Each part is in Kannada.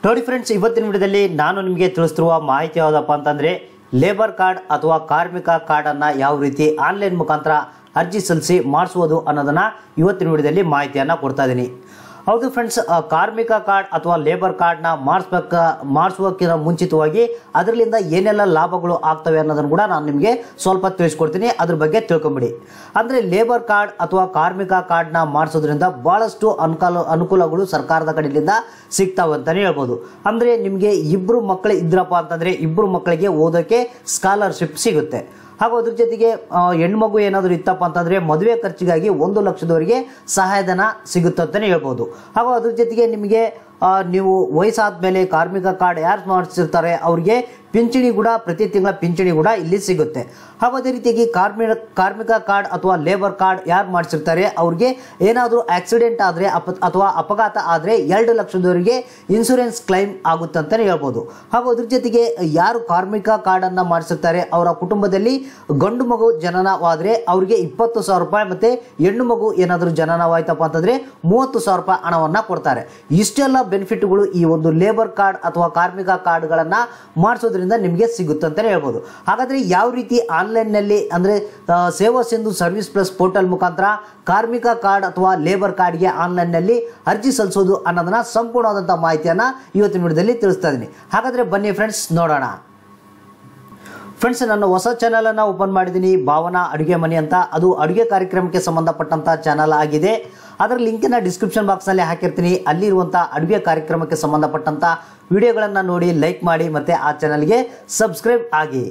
ನೋಡಿ ಫ್ರೆಂಡ್ಸ್ ಇವತ್ತಿನ ವಿಡಿಯೋದಲ್ಲಿ ನಾನು ನಿಮಗೆ ತಿಳಿಸ್ತಿರುವ ಮಾಹಿತಿ ಯಾವುದಪ್ಪ ಅಂತಂದರೆ ಲೇಬರ್ ಕಾರ್ಡ್ ಅಥವಾ ಕಾರ್ಮಿಕ ಕಾರ್ಡನ್ನು ಯಾವ ರೀತಿ ಆನ್ಲೈನ್ ಮುಖಾಂತರ ಅರ್ಜಿ ಸಲ್ಲಿಸಿ ಮಾಡಿಸುವುದು ಅನ್ನೋದನ್ನು ಇವತ್ತಿನ ವಿಡಿಯೋದಲ್ಲಿ ಮಾಹಿತಿಯನ್ನು ಕೊಡ್ತಾ ಇದ್ದೀನಿ ಹೌದು ಫ್ರೆಂಡ್ಸ್ ಕಾರ್ಮಿಕ ಕಾರ್ಡ್ ಅಥವಾ ಲೇಬರ್ ಕಾರ್ಡ್ನ ಮಾಡಿಸ್ಬೇಕ ಮಾಡಿಸುವಕ್ಕಿಂತ ಮುಂಚಿತವಾಗಿ ಅದರಿಂದ ಏನೆಲ್ಲ ಲಾಭಗಳು ಆಗ್ತವೆ ಅನ್ನೋದನ್ನು ಕೂಡ ನಾನು ನಿಮಗೆ ಸ್ವಲ್ಪ ತಿಳಿಸ್ಕೊಡ್ತೀನಿ ಅದ್ರ ಬಗ್ಗೆ ತಿಳ್ಕೊಂಬಿಡಿ ಅಂದರೆ ಲೇಬರ್ ಕಾರ್ಡ್ ಅಥವಾ ಕಾರ್ಮಿಕ ಕಾರ್ಡ್ನ ಮಾಡಿಸೋದ್ರಿಂದ ಭಾಳಷ್ಟು ಅನುಕೂಲ ಅನುಕೂಲಗಳು ಸರ್ಕಾರದ ಕಡೆಯಿಂದ ಸಿಗ್ತಾವೆ ಅಂತಲೇ ಹೇಳ್ಬೋದು ಅಂದರೆ ನಿಮಗೆ ಇಬ್ಬರು ಮಕ್ಕಳು ಇದ್ರಪ್ಪ ಅಂತಂದರೆ ಇಬ್ಬರು ಮಕ್ಕಳಿಗೆ ಓದೋಕ್ಕೆ ಸ್ಕಾಲರ್ಶಿಪ್ ಸಿಗುತ್ತೆ ಹಾಗೂ ಅದ್ರ ಜೊತೆಗೆ ಆ, ಹೆಣ್ಮಗು ಏನಾದರೂ ಇತ್ತಪ್ಪ ಅಂತಂದರೆ ಮದುವೆ ಖರ್ಚಿಗಾಗಿ ಒಂದು ಲಕ್ಷದವರೆಗೆ ಸಹಾಯಧನ ಸಿಗುತ್ತೆ ಅಂತಲೇ ಹೇಳ್ಬೋದು ಹಾಗೂ ಅದ್ರ ಜೊತೆಗೆ ನಿಮಗೆ ಆ, ನೀವು ವಯಸ್ಸಾದ ಮೇಲೆ ಕಾರ್ಮಿಕ ಕಾರ್ಡ್ ಯಾರು ಮಾಡಿಸಿರ್ತಾರೆ ಅವ್ರಿಗೆ ಪಿಂಚಣಿ ಕೂಡ ಪ್ರತಿ ತಿಂಗಳ ಪಿಂಚಣಿ ಕೂಡ ಇಲ್ಲಿ ಸಿಗುತ್ತೆ ಹಾಗೂ ಅದೇ ರೀತಿಯಾಗಿ ಕಾರ್ಮಿಕ ಕಾರ್ಮಿಕ ಕಾರ್ಡ್ ಅಥವಾ ಲೇಬರ್ ಕಾರ್ಡ್ ಯಾರು ಮಾಡಿಸಿರ್ತಾರೆ ಅವ್ರಿಗೆ ಏನಾದರೂ ಆಕ್ಸಿಡೆಂಟ್ ಆದರೆ ಅಪ ಅಥವಾ ಅಪಘಾತ ಆದರೆ ಎರಡು ಲಕ್ಷದವರೆಗೆ ಇನ್ಶೂರೆನ್ಸ್ ಕ್ಲೈಮ್ ಆಗುತ್ತೆ ಅಂತಲೇ ಹೇಳ್ಬೋದು ಹಾಗೂ ಅದ್ರ ಜೊತೆಗೆ ಯಾರು ಕಾರ್ಮಿಕ ಕಾರ್ಡನ್ನು ಮಾಡಿಸಿರ್ತಾರೆ ಅವರ ಕುಟುಂಬದಲ್ಲಿ ಗಂಡು ಮಗು ಜನನವಾದರೆ ಅವರಿಗೆ ಇಪ್ಪತ್ತು ಸಾವಿರ ರೂಪಾಯಿ ಮತ್ತು ಹೆಣ್ಣು ಮಗು ಏನಾದರೂ ಜನನವಾಯ್ತಪ್ಪ ಅಂತಂದರೆ ಮೂವತ್ತು ಸಾವಿರ ರೂಪಾಯಿ ಹಣವನ್ನು ಕೊಡ್ತಾರೆ ಇಷ್ಟೆಲ್ಲ ಬೆನಿಫಿಟ್ಗಳು ಈ ಒಂದು ಲೇಬರ್ ಕಾರ್ಡ್ ಅಥವಾ ಕಾರ್ಮಿಕ ಕಾರ್ಡ್ಗಳನ್ನು ಮಾಡಿಸೋದ್ರಿಂದ ನಿಮಗೆ ಸಿಗುತ್ತೆ ಅಂತಲೇ ಹೇಳ್ಬೋದು ಹಾಗಾದರೆ ಯಾವ ರೀತಿ ಆನ್ಲೈನ್ನಲ್ಲಿ ಅಂದರೆ ಸೇವಾ ಸಿಂಧು ಸರ್ವಿಸ್ ಪ್ಲಸ್ ಪೋರ್ಟಲ್ ಮುಖಾಂತರ ಕಾರ್ಮಿಕ ಕಾರ್ಡ್ ಅಥವಾ ಲೇಬರ್ ಕಾರ್ಡ್ಗೆ ಆನ್ಲೈನ್ನಲ್ಲಿ ಅರ್ಜಿ ಸಲ್ಲಿಸೋದು ಅನ್ನೋದನ್ನ ಸಂಪೂರ್ಣವಾದಂಥ ಮಾಹಿತಿಯನ್ನು ಇವತ್ತಿನ ವಿಡಿಯೋದಲ್ಲಿ ತಿಳಿಸ್ತಾ ಇದ್ದೀನಿ ಹಾಗಾದರೆ ಬನ್ನಿ ಫ್ರೆಂಡ್ಸ್ ನೋಡೋಣ ಫ್ರೆಂಡ್ಸ್ ನನ್ನ ಹೊಸ ಚಾನಲನ್ನು ಓಪನ್ ಮಾಡಿದ್ದೀನಿ ಭಾವನಾ ಅಡುಗೆ ಮನೆ ಅಂತ ಅದು ಅಡುಗೆ ಕಾರ್ಯಕ್ರಮಕ್ಕೆ ಸಂಬಂಧಪಟ್ಟಂಥ ಚಾನಲ್ ಆಗಿದೆ ಅದರ ಲಿಂಕನ್ನು ಡಿಸ್ಕ್ರಿಪ್ಷನ್ ಬಾಕ್ಸ್ನಲ್ಲಿ ಹಾಕಿರ್ತೀನಿ ಅಲ್ಲಿರುವಂಥ ಅಡುಗೆ ಕಾರ್ಯಕ್ರಮಕ್ಕೆ ಸಂಬಂಧಪಟ್ಟಂಥ ವಿಡಿಯೋಗಳನ್ನು ನೋಡಿ ಲೈಕ್ ಮಾಡಿ ಮತ್ತು ಆ ಚಾನಲ್ಗೆ ಸಬ್ಸ್ಕ್ರೈಬ್ ಆಗಿ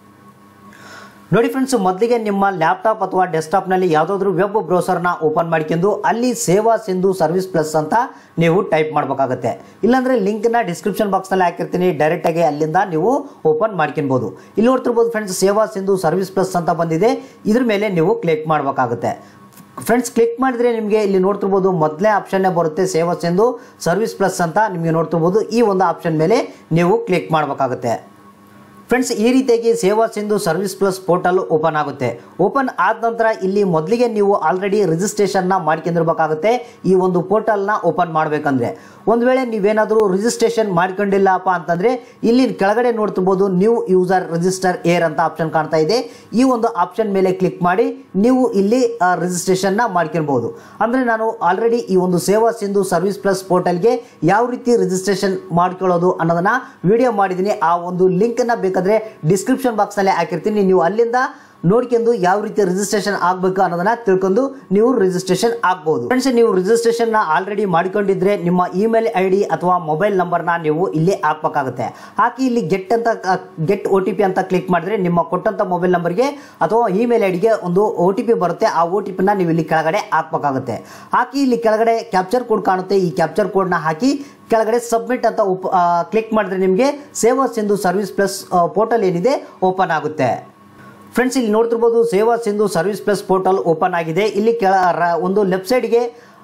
ನೋಡಿ ಫ್ರೆಂಡ್ಸ್ ಮೊದಲಿಗೆ ನಿಮ್ಮ ಲ್ಯಾಪ್ಟಾಪ್ ಅಥವಾ ಡೆಸ್ಕ್ಟಾಪ್ನಲ್ಲಿ ಯಾವುದಾದ್ರೂ ವೆಬ್ ಬ್ರೌಸರ್ನ ಓಪನ್ ಮಾಡ್ಕೊಂಡು ಅಲ್ಲಿ ಸೇವಾ ಸಿಂಧು ಸರ್ವಿಸ್ ಪ್ಲಸ್ ಅಂತ ನೀವು ಟೈಪ್ ಮಾಡಬೇಕಾಗುತ್ತೆ ಇಲ್ಲಾಂದರೆ ಲಿಂಕ್ನ ಡಿಸ್ಕ್ರಿಪ್ಷನ್ ಬಾಕ್ಸ್ನಲ್ಲಿ ಹಾಕಿರ್ತೀನಿ ಡೈರೆಕ್ಟಾಗಿ ಅಲ್ಲಿಂದ ನೀವು ಓಪನ್ ಮಾಡ್ಕೊಬೋದು ಇಲ್ಲಿ ನೋಡ್ತಿರ್ಬೋದು ಫ್ರೆಂಡ್ಸ್ ಸೇವಾ ಸಿಂಧು ಸರ್ವಿಸ್ ಪ್ಲಸ್ ಅಂತ ಬಂದಿದೆ ಇದ್ರ ಮೇಲೆ ನೀವು ಕ್ಲಿಕ್ ಮಾಡಬೇಕಾಗುತ್ತೆ ಫ್ರೆಂಡ್ಸ್ ಕ್ಲಿಕ್ ಮಾಡಿದರೆ ನಿಮಗೆ ಇಲ್ಲಿ ನೋಡ್ತಿರ್ಬೋದು ಮೊದಲೇ ಆಪ್ಷನ್ನೇ ಬರುತ್ತೆ ಸೇವಾ ಸಿಂಧು ಸರ್ವಿಸ್ ಪ್ಲಸ್ ಅಂತ ನಿಮಗೆ ನೋಡ್ತಿರ್ಬೋದು ಈ ಒಂದು ಆಪ್ಷನ್ ಮೇಲೆ ನೀವು ಕ್ಲಿಕ್ ಮಾಡಬೇಕಾಗುತ್ತೆ ಫ್ರೆಂಡ್ಸ್ ಈ ರೀತಿಯಾಗಿ Seva Sindhu service plus portal open ಆಗುತ್ತೆ ಓಪನ್ ಆದ ನಂತರ ಇಲ್ಲಿ ಮೊದಲಿಗೆ ನೀವು ಆಲ್ರೆಡಿ ರಿಜಿಸ್ಟ್ರೇಷನ್ನ ಮಾಡ್ಕೊಂಡಿರ್ಬೇಕಾಗುತ್ತೆ ಈ ಒಂದು ಪೋರ್ಟಲ್ನ ಓಪನ್ ಮಾಡಬೇಕಂದ್ರೆ ಒಂದು ವೇಳೆ ನೀವೇನಾದರೂ ರಿಜಿಸ್ಟ್ರೇಷನ್ ಮಾಡ್ಕೊಂಡಿಲ್ಲಪ್ಪ ಅಂತಂದರೆ ಇಲ್ಲಿ ಕೆಳಗಡೆ ನೋಡ್ತಿರ್ಬೋದು ನ್ಯೂ ಯೂಸರ್ ರಿಜಿಸ್ಟರ್ ಏರ್ ಅಂತ ಆಪ್ಷನ್ ಕಾಣ್ತಾ ಇದೆ ಈ ಒಂದು ಆಪ್ಷನ್ ಮೇಲೆ ಕ್ಲಿಕ್ ಮಾಡಿ ನೀವು ಇಲ್ಲಿ ರಿಜಿಸ್ಟ್ರೇಷನ್ನ ಮಾಡ್ಕೊಳ್ಬೋದು ಅಂದರೆ ನಾನು ಆಲ್ರೆಡಿ ಈ ಒಂದು ಸೇವಾ ಸಿಂಧು ಸರ್ವಿಸ್ ಪ್ಲಸ್ ಪೋರ್ಟಲ್ಗೆ ಯಾವ ರೀತಿ ರಿಜಿಸ್ಟ್ರೇಷನ್ ಮಾಡ್ಕೊಳ್ಳೋದು ಅನ್ನೋದನ್ನ ವಿಡಿಯೋ ಮಾಡಿದ್ದೀನಿ ಆ ಒಂದು ಲಿಂಕನ್ನು ಬೇಕಾದರೆ ಡಿಸ್ಕ್ರಿಪ್ಷನ್ ಬಾಕ್ಸ್ನಲ್ಲಿ ಹಾಕಿರ್ತೀನಿ ನೀವು ಅಲ್ಲಿಂದ ನೋಡ್ಕೊಂಡು ಯಾವ ರೀತಿ ರಿಜಿಸ್ಟ್ರೇಷನ್ ಆಗಬೇಕು ಅನ್ನೋದನ್ನ ತಿಳ್ಕೊಂಡು ನೀವು ರಿಜಿಸ್ಟ್ರೇಷನ್ ಆಗ್ಬೋದು ಫ್ರೆಂಡ್ಸ್ ನೀವು ರಿಜಿಸ್ಟ್ರೇಷನ್ ನ ಆಲ್ರೆಡಿ ಮಾಡಿಕೊಂಡಿದ್ರೆ ನಿಮ್ಮ ಇಮೇಲ್ ಐ ಡಿ ಅಥವಾ ಮೊಬೈಲ್ ನಂಬರ್ನ ನೀವು ಇಲ್ಲಿ ಹಾಕ್ಬೇಕಾಗುತ್ತೆ ಹಾಕಿ ಇಲ್ಲಿ ಗೆಟ್ ಅಂತ ಗೆಟ್ ಒ ಟಿ ಪಿ ಅಂತ ಕ್ಲಿಕ್ ಮಾಡಿದ್ರೆ ನಿಮ್ಮ ಕೊಟ್ಟಂತ ಮೊಬೈಲ್ ನಂಬರ್ಗೆ ಅಥವಾ ಇಮೇಲ್ ಐ ಡಿಗೆ ಒಂದು ಒ ಟಿ ಪಿ ಬರುತ್ತೆ ಆ ಒ ಟಿ ಪಿನ ನೀವು ಇಲ್ಲಿ ಕೆಳಗಡೆ ಹಾಕ್ಬೇಕಾಗುತ್ತೆ ಹಾಕಿ ಇಲ್ಲಿ ಕೆಳಗಡೆ ಕ್ಯಾಪ್ಚರ್ ಕೋಡ್ ಕಾಣುತ್ತೆ ಈ ಕ್ಯಾಪ್ಚರ್ ಕೋಡ್ನ ಹಾಕಿ ಕೆಳಗಡೆ ಸಬ್ಮಿಟ್ ಅಂತ ಕ್ಲಿಕ್ ಮಾಡಿದ್ರೆ ನಿಮಗೆ Seva Sindhu service plus portal ಏನಿದೆ ಓಪನ್ ಆಗುತ್ತೆ ಫ್ರೆಂಡ್ಸ್ ಇಲ್ಲಿ ನೋಡ್ತಿರ್ಬೋದು Seva Sindhu service plus portal open ಆಗಿದೆ ಇಲ್ಲಿ ಕೆಳ ರ- ಒಂದು ಲೆಫ್ಟ್ ಸೈಡ್ಗೆ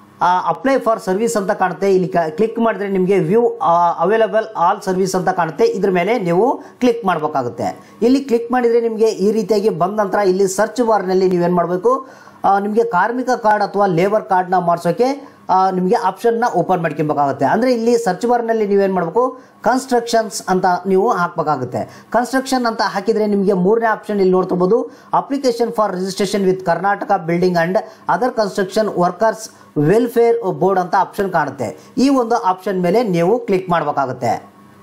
ಅಪ್ಲೈ ಫಾರ್ ಸರ್ವಿಸ್ ಅಂತ ಕಾಣುತ್ತೆ ಇಲ್ಲಿ ಕ್ಲಿಕ್ ಮಾಡಿದ್ರೆ ನಿಮಗೆ ವ್ಯೂ ಅವೈಲಬಲ್ ಆಲ್ ಸರ್ವಿಸ್ ಅಂತ ಕಾಣುತ್ತೆ ಇದ್ರ ಮೇಲೆ ನೀವು ಕ್ಲಿಕ್ ಮಾಡಬೇಕಾಗುತ್ತೆ ಇಲ್ಲಿ ಕ್ಲಿಕ್ ಮಾಡಿದರೆ ನಿಮಗೆ ಈ ರೀತಿಯಾಗಿ ಬಂದ ನಂತರ ಇಲ್ಲಿ ಸರ್ಚ್ ಬಾರ್ನಲ್ಲಿ ನೀವೇನು ಮಾಡಬೇಕು ನಿಮಗೆ ಕಾರ್ಮಿಕ ಕಾರ್ಡ್ ಅಥವಾ ಲೇಬರ್ ಕಾರ್ಡ್ನ ಮಾಡಿಸೋಕ್ಕೆ ನಿಮಗೆ ಆಪ್ಷನ್ನ ಓಪನ್ ಮಾಡ್ಕೊಬೇಕಾಗುತ್ತೆ ಅಂದರೆ ಇಲ್ಲಿ ಸರ್ಚ್ ಬಾರ್ನಲ್ಲಿ ನೀವೇನು ಮಾಡಬೇಕು ಕನ್ಸ್ಟ್ರಕ್ಷನ್ಸ್ ಅಂತ ನೀವು ಹಾಕಬೇಕಾಗುತ್ತೆ ಕನ್ಸ್ಟ್ರಕ್ಷನ್ ಅಂತ ಹಾಕಿದರೆ ನಿಮಗೆ ಮೂರನೇ ಆಪ್ಷನ್ ಇಲ್ಲಿ ನೋಡ್ತಿರ್ಬೋದು application for registration with Karnataka building and other construction workers welfare board ಅಂತ ಆಪ್ಷನ್ ಕಾಣುತ್ತೆ ಈ ಒಂದು ಆಪ್ಷನ್ ಮೇಲೆ ನೀವು ಕ್ಲಿಕ್ ಮಾಡಬೇಕಾಗುತ್ತೆ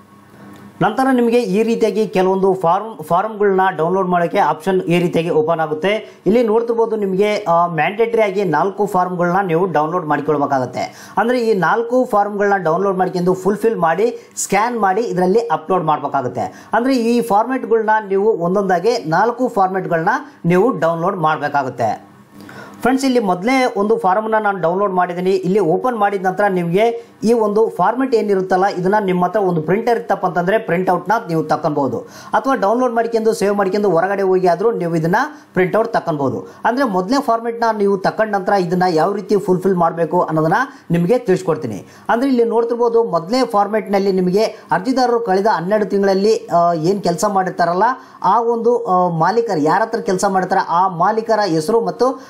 ನಂತರ ನಿಮಗೆ ಈ ರೀತಿಯಾಗಿ ಕೆಲವೊಂದು ಫಾರ್ಮ್ ಫಾರ್ಮ್ಗಳನ್ನ ಡೌನ್ಲೋಡ್ ಮಾಡೋಕ್ಕೆ ಆಪ್ಷನ್ ಈ ರೀತಿಯಾಗಿ ಓಪನ್ ಆಗುತ್ತೆ ಇಲ್ಲಿ ನೋಡ್ತಿರ್ಬೋದು ನಿಮಗೆ ಮ್ಯಾಂಡೇಟರಿ ಆಗಿ ನಾಲ್ಕು ಫಾರ್ಮ್ಗಳನ್ನ ನೀವು ಡೌನ್ಲೋಡ್ ಮಾಡಿಕೊಳ್ಬೇಕಾಗುತ್ತೆ ಅಂದರೆ ಈ ನಾಲ್ಕು ಫಾರ್ಮ್ಗಳನ್ನ ಡೌನ್ಲೋಡ್ ಮಾಡ್ಕೊಂಡು ಫುಲ್ಫಿಲ್ ಮಾಡಿ ಸ್ಕ್ಯಾನ್ ಮಾಡಿ ಇದರಲ್ಲಿ ಅಪ್ಲೋಡ್ ಮಾಡಬೇಕಾಗುತ್ತೆ ಅಂದರೆ ಈ ಫಾರ್ಮೆಟ್ಗಳನ್ನ ನೀವು ಒಂದೊಂದಾಗಿ ನಾಲ್ಕು ಫಾರ್ಮೆಟ್ಗಳನ್ನ ನೀವು ಡೌನ್ಲೋಡ್ ಮಾಡಬೇಕಾಗುತ್ತೆ ಫ್ರೆಂಡ್ಸ್ ಇಲ್ಲಿ ಮೊದಲೇ ಒಂದು ಫಾರ್ಮ್ನ ನಾನು ಡೌನ್ಲೋಡ್ ಮಾಡಿದ್ದೀನಿ ಇಲ್ಲಿ ಓಪನ್ ಮಾಡಿದ ನಂತರ ನಿಮಗೆ ಈ ಒಂದು ಫಾರ್ಮೆಟ್ ಏನಿರುತ್ತಲ್ಲ ಇದನ್ನ ನಿಮ್ಮ ಹತ್ರ ಒಂದು ಪ್ರಿಂಟರ್ ಇತ್ತಪ್ಪ ಅಂತಂದರೆ ಪ್ರಿಂಟ್ಔಟ್ನ ನೀವು ತಗೊಬೋದು ಅಥವಾ ಡೌನ್ಲೋಡ್ ಮಾಡ್ಕೊಂಡು ಸೇವ್ ಮಾಡ್ಕೊಂಡು ಹೊರಗಡೆ ಹೋಗಿ ಆದರೂ ನೀವು ಇದನ್ನ ಪ್ರಿಂಟ್ಔಟ್ ತಗೊಬೋದು ಅಂದರೆ ಮೊದಲನೇ ಫಾರ್ಮೆಟ್ನ ನೀವು ತಕೊಂಡ ನಂತರ ಇದನ್ನ ಯಾವ ರೀತಿ ಫುಲ್ಫಿಲ್ ಮಾಡಬೇಕು ಅನ್ನೋದನ್ನ ನಿಮಗೆ ತಿಳಿಸ್ಕೊಡ್ತೀನಿ ಅಂದರೆ ಇಲ್ಲಿ ನೋಡ್ತಿರ್ಬೋದು ಮೊದಲನೇ ಫಾರ್ಮೆಟ್ನಲ್ಲಿ ನಿಮಗೆ ಅರ್ಜಿದಾರರು ಕಳೆದ ಹನ್ನೆರಡು ತಿಂಗಳಲ್ಲಿ ಏನು ಕೆಲಸ ಮಾಡಿರ್ತಾರಲ್ಲ ಆ ಒಂದು ಆ, ಮಾಲೀಕರು ಯಾರ ಹತ್ರ ಕೆಲಸ ಮಾಡ್ತಾರೆ ಆ ಮಾಲೀಕರ ಹೆಸರು ಮತ್ತು ಅಡ್ರೆಸ್ನ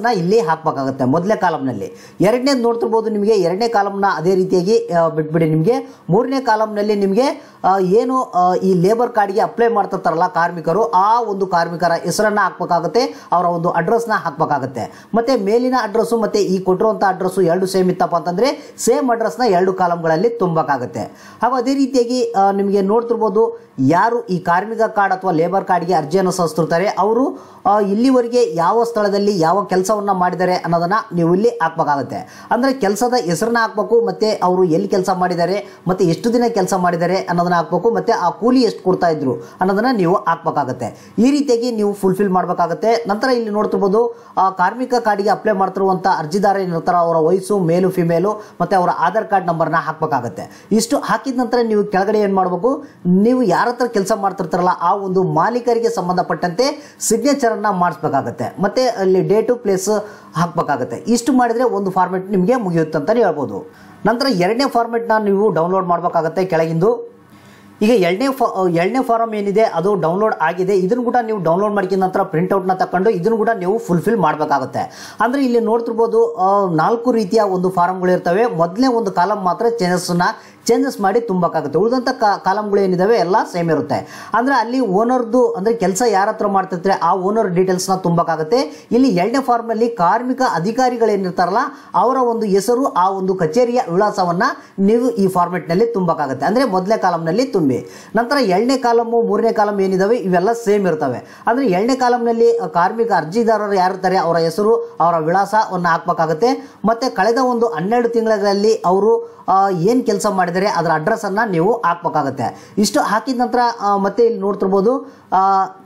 ಅಡ್ರೆಸ್ನ ಇಲ್ಲಿ ಹಾಕಬೇಕಾಗುತ್ತೆ ಮೊದಲನೇ ಕಾಲಮ್ನಲ್ಲಿ ಎರಡನೇದು ನೋಡ್ತಿರ್ಬೋದು ನಿಮಗೆ ಎರಡನೇ ಕಾಲಮ್ನ ಅದೇ ರೀತಿಯಾಗಿ ಆ, ಬಿಟ್ಬಿಡಿ ನಿಮಗೆ ಮೂರನೇ ಕಾಲಮ್ನಲ್ಲಿ ನಿಮಗೆ ಆ, ಏನು ಆ, ಈ ಲೇಬರ್ ಕಾರ್ಡ್ಗೆ ಅಪ್ಲೈ ಮಾಡ್ತಿರ್ತಾರಲ್ಲ ಕಾರ್ಮಿಕರು ಆ ಒಂದು ಕಾರ್ಮಿಕರ ಹೆಸರನ್ನ ಹಾಕ್ಬೇಕಾಗುತ್ತೆ ಅವರ ಒಂದು ಅಡ್ರೆಸ್ನ ಹಾಕಬೇಕಾಗುತ್ತೆ ಮತ್ತೆ ಮೇಲಿನ ಅಡ್ರೆಸ್ಸು ಮತ್ತೆ ಈ ಕೊಟ್ಟಿರುವಂಥ ಅಡ್ರೆಸ್ಸು ಎರಡು ಸೇಮ್ ಇತ್ತಪ್ಪ ಅಂತಂದ್ರೆ ಸೇಮ್ ಅಡ್ರೆಸ್ನ ಎರಡು ಕಾಲಮ್ಗಳಲ್ಲಿ ತುಂಬಬೇಕಾಗುತ್ತೆ ಹಾಗೂ ಅದೇ ರೀತಿಯಾಗಿ ಆ, ನಿಮಗೆ ನೋಡ್ತಿರ್ಬೋದು ಯಾರು ಈ ಕಾರ್ಮಿಕ ಕಾರ್ಡ್ ಅಥವಾ ಲೇಬರ್ ಕಾರ್ಡ್ಗೆ ಅರ್ಜಿಯನ್ನು ಸಲ್ಲಿಸ್ತಿರ್ತಾರೆ ಅವರು ಆ, ಇಲ್ಲಿವರೆಗೆ ಯಾವ ಸ್ಥಳದಲ್ಲಿ ಯಾವ ಕೆಲಸವನ್ನ ಮಾಡಿದ್ದಾರೆ ಅನ್ನೋದನ್ನ ನೀವು ಇಲ್ಲಿ ಹಾಕ್ಬೇಕಾಗುತ್ತೆ ಅಂದ್ರೆ ಕೆಲಸದ ಹೆಸರನ್ನ ಹಾಕ್ಬೇಕು ಮತ್ತೆ ಅವರು ಎಲ್ಲಿ ಕೆಲಸ ಮಾಡಿದ್ದಾರೆ ಮತ್ತೆ ಎಷ್ಟು ದಿನ ಕೆಲಸ ಮಾಡಿದ್ದಾರೆ ಅನ್ನೋದನ್ನ ಹಾಕ್ಬೇಕು ಮತ್ತೆ ಆ ಕೂಲಿ ಎಷ್ಟು ಕೊಡ್ತಾ ಇದ್ರು ಅನ್ನೋದನ್ನ ನೀವು ಹಾಕ್ಬೇಕಾಗುತ್ತೆ ಈ ರೀತಿಯಾಗಿ ನೀವು ಫುಲ್ಫಿಲ್ ಮಾಡಬೇಕಾಗುತ್ತೆ ನಂತರ ಇಲ್ಲಿ ನೋಡ್ತಿರ್ಬೋದು ಆ ಕಾರ್ಮಿಕ ಕಾರ್ಡ್ಗೆ ಅಪ್ಲೈ ಮಾಡ್ತಿರುವಂಥ ಅರ್ಜಿದಾರ ಏನಿರ್ತಾರ ಅವರ ವಯಸ್ಸು ಮೇಲು ಫಿಮೇಲು ಮತ್ತೆ ಅವರ ಆಧಾರ್ ಕಾರ್ಡ್ ನಂಬರ್ನ ಹಾಕಬೇಕಾಗುತ್ತೆ ಇಷ್ಟು ಹಾಕಿದ ನಂತರ ನೀವು ಕೆಳಗಡೆ ಏನು ಮಾಡಬೇಕು ನೀವು ಯಾರ ಹತ್ರ ಕೆಲಸ ಮಾಡ್ತಿರ್ತಾರಲ್ಲ ಆ ಒಂದು ಮಾಲೀಕರಿಗೆ ಸಂಬಂಧಪಟ್ಟಂತೆ ಸಿಗ್ನೇಚರನ್ನು ಮಾಡಿಸ್ಬೇಕಾಗತ್ತೆ ಮತ್ತೆ ಅಲ್ಲಿ ಡೇಟು ಪ್ಲೇಸ್ ಹಾಕಬೇಕಾಗತ್ತೆ ಇಷ್ಟು ಮಾಡಿದರೆ ಒಂದು ಫಾರ್ಮೆಟ್ ನಿಮಗೆ ಮುಗಿಯುತ್ತೆ ಅಂತಲೇ ಹೇಳ್ಬೋದು ನಂತರ ಎರಡನೇ ಫಾರ್ಮೆಟ್ನ ನೀವು ಡೌನ್ಲೋಡ್ ಮಾಡಬೇಕಾಗತ್ತೆ ಕೆಳಗಿಂದು ಈಗ ಎರಡನೇ ಫಾ ಎರಡನೇ ಫಾರಮ್ ಏನಿದೆ ಅದು ಡೌನ್ಲೋಡ್ ಆಗಿದೆ ಇದನ್ನು ಕೂಡ ನೀವು ಡೌನ್ಲೋಡ್ ಮಾಡ್ಕಿದ ನಂತರ ಪ್ರಿಂಟ್ಔಟ್ನ ತಗೊಂಡು ಇದನ್ನು ಕೂಡ ನೀವು ಫುಲ್ಫಿಲ್ ಮಾಡಬೇಕಾಗುತ್ತೆ ಅಂದರೆ ಇಲ್ಲಿ ನೋಡ್ತಿರ್ಬೋದು ಆ, ನಾಲ್ಕು ರೀತಿಯ ಒಂದು ಫಾರಮ್ಗಳು ಇರ್ತವೆ ಮೊದಲನೇ ಒಂದು ಕಾಲಮ್ ಮಾತ್ರ ಚೇಂಜಸ್ನ ಚೇಂಜಸ್ ಮಾಡಿ ತುಂಬಬೇಕಾಗುತ್ತೆ ಉಳಿದಂಥ ಕಾಲಮ್ಗಳು ಏನಿದಾವೆ ಎಲ್ಲ ಸೇಮ್ ಇರುತ್ತೆ ಅಂದರೆ ಅಲ್ಲಿ ಓನರ್ದು ಅಂದರೆ ಕೆಲಸ ಯಾರ ಹತ್ರ ಮಾಡ್ತಿರ್ತಾರೆ ಆ ಓನರ್ ಡೀಟೇಲ್ಸ್ನ ತುಂಬಬೇಕಾಗುತ್ತೆ ಇಲ್ಲಿ ಎರಡನೇ ಫಾರ್ಮಲ್ಲಿ ಕಾರ್ಮಿಕ ಅಧಿಕಾರಿಗಳೇನಿರ್ತಾರಲ್ಲ ಅವರ ಒಂದು ಹೆಸರು ಆ ಒಂದು ಕಚೇರಿಯ ವಿಳಾಸವನ್ನು ನೀವು ಈ ಫಾರ್ಮೆಟ್ನಲ್ಲಿ ತುಂಬಬೇಕಾಗುತ್ತೆ ಅಂದರೆ ಮೊದಲನೇ ಕಾಲಮ್ನಲ್ಲಿ ತುಂಬಿ ನಂತರ ಎರಡನೇ ಕಾಲಮು ಮೂರನೇ ಕಾಲಮ್ ಏನಿದಾವೆ ಇವೆಲ್ಲ ಸೇಮ್ ಇರ್ತವೆ ಅಂದರೆ ಎರಡನೇ ಕಾಲಮ್ನಲ್ಲಿ ಕಾರ್ಮಿಕ ಅರ್ಜಿದಾರರು ಯಾರಿರ್ತಾರೆ ಅವರ ಹೆಸರು ಅವರ ವಿಳಾಸವನ್ನು ಹಾಕಬೇಕಾಗುತ್ತೆ ಮತ್ತು ಕಳೆದ ಒಂದು ಹನ್ನೆರಡು ತಿಂಗಳಲ್ಲಿ ಅವರು ಏನು ಕೆಲಸ ಮಾಡಿದರೆ ಅದರ ಅಡ್ರೆಸ್ಸನ್ನು ನೀವು ಹಾಕ್ಬೇಕಾಗತ್ತೆ ಇಷ್ಟು ಹಾಕಿದ ನಂತರ ಆ, ಮತ್ತೆ ಇಲ್ಲಿ ನೋಡ್ತಿರ್ಬೋದು ಆ,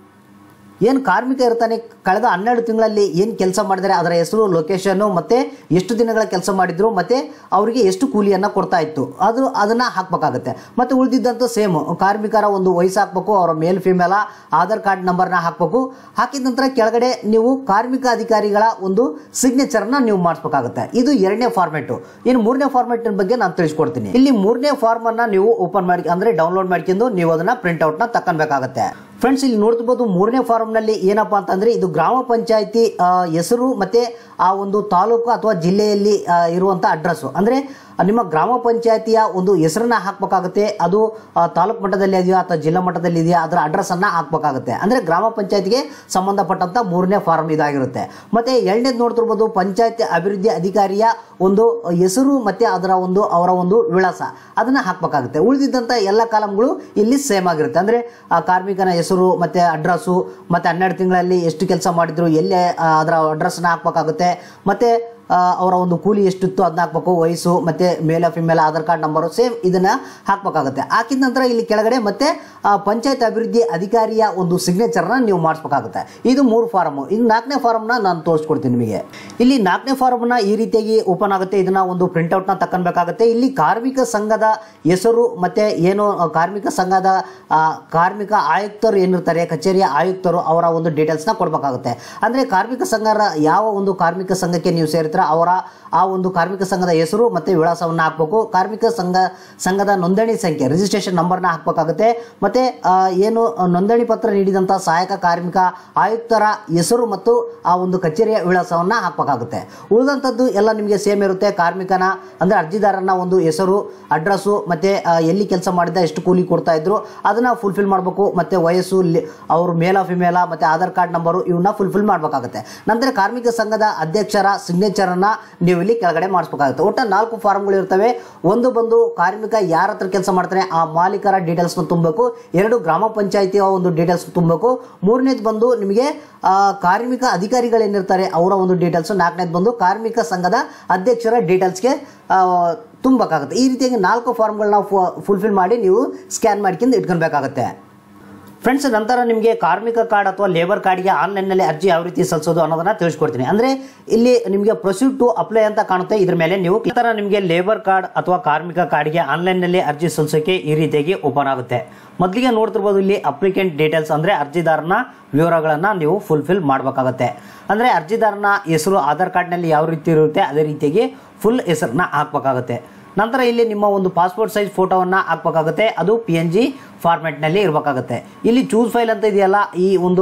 ಏನು ಕಾರ್ಮಿಕ ಇರ್ತಾನೆ ಕಳೆದ ಹನ್ನೆರಡು ತಿಂಗಳಲ್ಲಿ ಏನು ಕೆಲಸ ಮಾಡಿದರೆ ಅದರ ಹೆಸರು ಲೊಕೇಶನ್ನು ಮತ್ತು ಎಷ್ಟು ದಿನಗಳ ಕೆಲಸ ಮಾಡಿದ್ರು ಮತ್ತು ಅವರಿಗೆ ಎಷ್ಟು ಕೂಲಿಯನ್ನು ಕೊಡ್ತಾ ಇತ್ತು ಅದು ಅದನ್ನು ಹಾಕಬೇಕಾಗುತ್ತೆ ಮತ್ತು ಉಳಿದಿದ್ದಂತೂ ಸೇಮ್ ಕಾರ್ಮಿಕರ ಒಂದು ವಯಸ್ಸು ಹಾಕಬೇಕು ಅವರ ಮೇಲ್ ಫಿಮೇಲ ಆಧಾರ್ ಕಾರ್ಡ್ ನಂಬರ್ನ ಹಾಕಬೇಕು ಹಾಕಿದ ನಂತರ ಕೆಳಗಡೆ ನೀವು ಕಾರ್ಮಿಕ ಅಧಿಕಾರಿಗಳ ಒಂದು ಸಿಗ್ನೇಚರ್ನ ನೀವು ಮಾಡಿಸ್ಬೇಕಾಗುತ್ತೆ ಇದು ಎರಡನೇ ಫಾರ್ಮೆಟು ಇನ್ನು ಮೂರನೇ ಫಾರ್ಮೆಟ್ ಬಗ್ಗೆ ನಾನು ತಿಳಿಸ್ಕೊಡ್ತೀನಿ ಇಲ್ಲಿ ಮೂರನೇ ಫಾರ್ಮನ್ನು ನೀವು ಓಪನ್ ಮಾಡಿ ಅಂದರೆ ಡೌನ್ಲೋಡ್ ಮಾಡ್ಕೊಂಡು ನೀವು ಅದನ್ನು ಪ್ರಿಂಟ್ಔಟ್ನ ತಗೊಳ್ಬೇಕಾಗತ್ತೆ ಫ್ರೆಂಡ್ಸ್ ಇಲ್ಲಿ ನೋಡ್ತಿರ್ಬೋದು ಮೂರನೇ ಫಾರ್ಮ್ನಲ್ಲಿ ಏನಪ್ಪಾ ಅಂತಂದ್ರೆ ಇದು ಗ್ರಾಮ ಪಂಚಾಯತಿ ಹೆಸರು ಮತ್ತೆ ಆ ಒಂದು ತಾಲೂಕು ಅಥವಾ ಜಿಲ್ಲೆಯಲ್ಲಿ ಆ, ಇರುವಂಥ ಅಡ್ರೆಸ್ಸು ಅಂದರೆ ನಿಮ್ಮ ಗ್ರಾಮ ಪಂಚಾಯತಿಯ ಒಂದು ಹೆಸರನ್ನ ಹಾಕಬೇಕಾಗುತ್ತೆ ಅದು ಆ, ತಾಲೂಕು ಮಟ್ಟದಲ್ಲಿ ಇದೆಯಾ ಅಥವಾ ಜಿಲ್ಲಾ ಮಟ್ಟದಲ್ಲಿ ಇದೆಯಾ ಅದರ ಅಡ್ರೆಸ್ಸನ್ನು ಹಾಕಬೇಕಾಗುತ್ತೆ ಅಂದರೆ ಗ್ರಾಮ ಪಂಚಾಯತಿಗೆ ಸಂಬಂಧಪಟ್ಟಂಥ ಮೂರನೇ ಫಾರಂ ಇದಾಗಿರುತ್ತೆ ಮತ್ತು ಎರಡನೇದು ನೋಡ್ತಿರ್ಬೋದು ಪಂಚಾಯತ್ ಅಭಿವೃದ್ಧಿ ಅಧಿಕಾರಿಯ ಒಂದು ಹೆಸರು ಮತ್ತು ಅದರ ಒಂದು ಅವರ ಒಂದು ವಿಳಾಸ ಅದನ್ನು ಹಾಕಬೇಕಾಗುತ್ತೆ ಉಳಿದಿದ್ದಂಥ ಎಲ್ಲ ಕಾಲಮ್ಗಳು ಇಲ್ಲಿ ಸೇಮ್ ಆಗಿರುತ್ತೆ ಅಂದರೆ ಆ ಕಾರ್ಮಿಕನ ಹೆಸರು ಮತ್ತು ಅಡ್ರೆಸ್ಸು ಮತ್ತು ಹನ್ನೆರಡು ತಿಂಗಳಲ್ಲಿ ಎಷ್ಟು ಕೆಲಸ ಮಾಡಿದ್ರು ಎಲ್ಲೇ ಆ, ಅದರ ಅಡ್ರೆಸ್ನ ಹಾಕಬೇಕಾಗುತ್ತೆ ಮತ್ತು ಅವರ ಒಂದು ಕೂಲಿ ಎಷ್ಟಿತ್ತು ಅದನ್ನ ಹಾಕ್ಬೇಕು ವಯಸ್ಸು ಮತ್ತು male female Aadhaar card number same ಇದನ್ನು ಹಾಕಬೇಕಾಗುತ್ತೆ ಹಾಕಿದ ನಂತರ ಇಲ್ಲಿ ಕೆಳಗಡೆ ಮತ್ತೆ ಆ, ಪಂಚಾಯತ್ ಅಭಿವೃದ್ಧಿ ಅಧಿಕಾರಿಯ ಒಂದು ಸಿಗ್ನೇಚರ್ನ ನೀವು ಮಾಡಿಸ್ಬೇಕಾಗುತ್ತೆ ಇದು ಮೂರು ಫಾರಮು ಇನ್ನು ನಾಲ್ಕನೇ ಫಾರಮ್ನ ನಾನು ತೋರಿಸ್ಕೊಡ್ತೀನಿ ನಿಮಗೆ ಇಲ್ಲಿ ನಾಲ್ಕನೇ ಫಾರಮ್ನ ಈ ರೀತಿಯಾಗಿ ಓಪನ್ ಆಗುತ್ತೆ ಇದನ್ನ ಒಂದು ಪ್ರಿಂಟ್ಔಟ್ನ ತಗೊಳ್ಬೇಕಾಗುತ್ತೆ ಇಲ್ಲಿ ಕಾರ್ಮಿಕ ಸಂಘದ ಹೆಸರು ಮತ್ತೆ ಏನು ಆ, ಕಾರ್ಮಿಕ ಸಂಘದ ಆ, ಕಾರ್ಮಿಕ ಆಯುಕ್ತರು ಏನಿರ್ತಾರೆ ಕಚೇರಿಯ ಆಯುಕ್ತರು ಅವರ ಒಂದು ಡೀಟೇಲ್ಸ್ನ ಕೊಡಬೇಕಾಗುತ್ತೆ ಅಂದರೆ ಕಾರ್ಮಿಕ ಸಂಘರ ಯಾವ ಒಂದು ಕಾರ್ಮಿಕ ಸಂಘಕ್ಕೆ ನೀವು ಸೇರ್ತೀರ ಅವರ ಆ ಒಂದು ಕಾರ್ಮಿಕ ಸಂಘದ ಹೆಸರು ಮತ್ತು ವಿಳಾಸವನ್ನು ಹಾಕಬೇಕು ಕಾರ್ಮಿಕ ಸಂಘ ಸಂಘದ ನೋಂದಣಿ ಸಂಖ್ಯೆ ರಿಜಿಸ್ಟ್ರೇಷನ್ ನಂಬರ್ನ ಹಾಕಬೇಕಾಗುತ್ತೆ ಮತ್ತು ಏನು ನೋಂದಣಿ ಪತ್ರ ನೀಡಿದಂಥ ಸಹಾಯಕ ಕಾರ್ಮಿಕ ಆಯುಕ್ತರ ಹೆಸರು ಮತ್ತು ಆ ಒಂದು ಕಚೇರಿಯ ವಿಳಾಸವನ್ನು ಹಾಕಬೇಕಾಗುತ್ತೆ ಉಳಿದಂಥದ್ದು ಎಲ್ಲ ನಿಮಗೆ ಸೇಮ್ ಇರುತ್ತೆ ಕಾರ್ಮಿಕನ ಅಂದರೆ ಅರ್ಜಿದಾರನ ಒಂದು ಹೆಸರು ಅಡ್ರೆಸ್ಸು ಮತ್ತು ಎಲ್ಲಿ ಕೆಲಸ ಮಾಡಿದ ಎಷ್ಟು ಕೂಲಿ ಕೊಡ್ತಾ ಇದ್ರು ಅದನ್ನು ಫುಲ್ಫಿಲ್ ಮಾಡಬೇಕು ಮತ್ತು ವಯಸ್ಸು ಲಿ- ಅವರು ಮೇಲ ಫಿಮೇಲ ಮತ್ತು ಆಧಾರ್ ಕಾರ್ಡ್ ನಂಬರು ಇವನ್ನ ಫುಲ್ಫಿಲ್ ಮಾಡಬೇಕಾಗುತ್ತೆ ನಂತರ ಕಾರ್ಮಿಕ ಸಂಘದ ಅಧ್ಯಕ್ಷರ ಸಿಗ್ನೇಚರನ್ನು ನೀವು ಇಲ್ಲಿ ಕೆಳಗಡೆ ಮಾಡಿಸ್ಬೇಕಾಗುತ್ತೆ ಒಟ್ಟು ನಾಲ್ಕು ಫಾರ್ಮ್ಗಳು ಇರ್ತವೆ ಒಂದು ಬಂದು ಕಾರ್ಮಿಕ ಯಾರ ಹತ್ರ ಕೆಲಸ ಮಾಡ್ತಾನೆ ಆ ಮಾಲೀಕರ ಡೀಟೇಲ್ಸ್ನ ತುಂಬಬೇಕು ಎರಡು ಗ್ರಾಮ ಪಂಚಾಯಿತಿಯ ಒಂದು ಡೀಟೇಲ್ಸ್ ತುಂಬಬೇಕು ಮೂರನೇದು ಬಂದು ನಿಮಗೆ ಆ, ಕಾರ್ಮಿಕ ಅಧಿಕಾರಿಗಳೇನಿರ್ತಾರೆ ಅವರ ಒಂದು ಡೀಟೇಲ್ಸು ನಾಲ್ಕನೇದು ಬಂದು ಕಾರ್ಮಿಕ ಸಂಘದ ಅಧ್ಯಕ್ಷರ ಡೀಟೇಲ್ಸ್ಗೆ ತುಂಬಬೇಕಾಗುತ್ತೆ ಈ ರೀತಿಯಾಗಿ ನಾಲ್ಕು ಫಾರ್ಮ್ಗಳನ್ನ ಫುಲ್ಫಿಲ್ ಮಾಡಿ ನೀವು ಸ್ಕ್ಯಾನ್ ಮಾಡ್ಕೊಂಡು ಇಟ್ಕೊಳ್ಬೇಕಾಗತ್ತೆ ಫ್ರೆಂಡ್ಸ್ ನಂತರ ನಿಮಗೆ ಕಾರ್ಮಿಕ ಕಾರ್ಡ್ ಅಥವಾ ಲೇಬರ್ ಕಾರ್ಡ್ಗೆ ಆನ್ಲೈನ್ನಲ್ಲಿ ಅರ್ಜಿ ಯಾವ ರೀತಿ ಸಲ್ಲಿಸೋದು ಅನ್ನೋದನ್ನ ತಿಳಿಸ್ಕೊಡ್ತೀನಿ ಅಂದರೆ ಇಲ್ಲಿ ನಿಮಗೆ ಪ್ರೊಸೀಡ್ ಟು ಅಪ್ಲೈ ಅಂತ ಕಾಣುತ್ತೆ ಇದ್ರ ಮೇಲೆ ನೀವು ಈ ಥರ ನಿಮಗೆ ಲೇಬರ್ ಕಾರ್ಡ್ ಅಥವಾ ಕಾರ್ಮಿಕ ಕಾರ್ಡ್ಗೆ ಆನ್ಲೈನ್ನಲ್ಲಿ ಅರ್ಜಿ ಸಲ್ಲಿಸೋಕೆ ಈ ರೀತಿಯಾಗಿ ಓಪನ್ ಆಗುತ್ತೆ ಮೊದಲಿಗೆ ನೋಡ್ತಿರ್ಬೋದು ಇಲ್ಲಿ ಅಪ್ಲಿಕೆಂಟ್ ಡೀಟೇಲ್ಸ್ ಅಂದರೆ ಅರ್ಜಿದಾರನ ವಿವರಗಳನ್ನು ನೀವು ಫುಲ್ಫಿಲ್ ಮಾಡಬೇಕಾಗತ್ತೆ ಅಂದರೆ ಅರ್ಜಿದಾರನ ಹೆಸರು ಆಧಾರ್ ಕಾರ್ಡ್ನಲ್ಲಿ ಯಾವ ರೀತಿ ಇರುತ್ತೆ ಅದೇ ರೀತಿಯಾಗಿ ಫುಲ್ ಹೆಸರನ್ನ ಹಾಕಬೇಕಾಗುತ್ತೆ ನಂತರ ಇಲ್ಲಿ ನಿಮ್ಮ ಒಂದು ಪಾಸ್ಪೋರ್ಟ್ ಸೈಜ್ ಫೋಟೋವನ್ನು ಹಾಕಬೇಕಾಗುತ್ತೆ ಅದು ಪಿ ಎನ್ ಜಿ ಫಾರ್ಮೆಟ್ನಲ್ಲಿ ಇರಬೇಕಾಗುತ್ತೆ ಇಲ್ಲಿ ಚೂಸ್ ಫೈಲ್ ಅಂತ ಇದೆಯಲ್ಲ ಈ ಒಂದು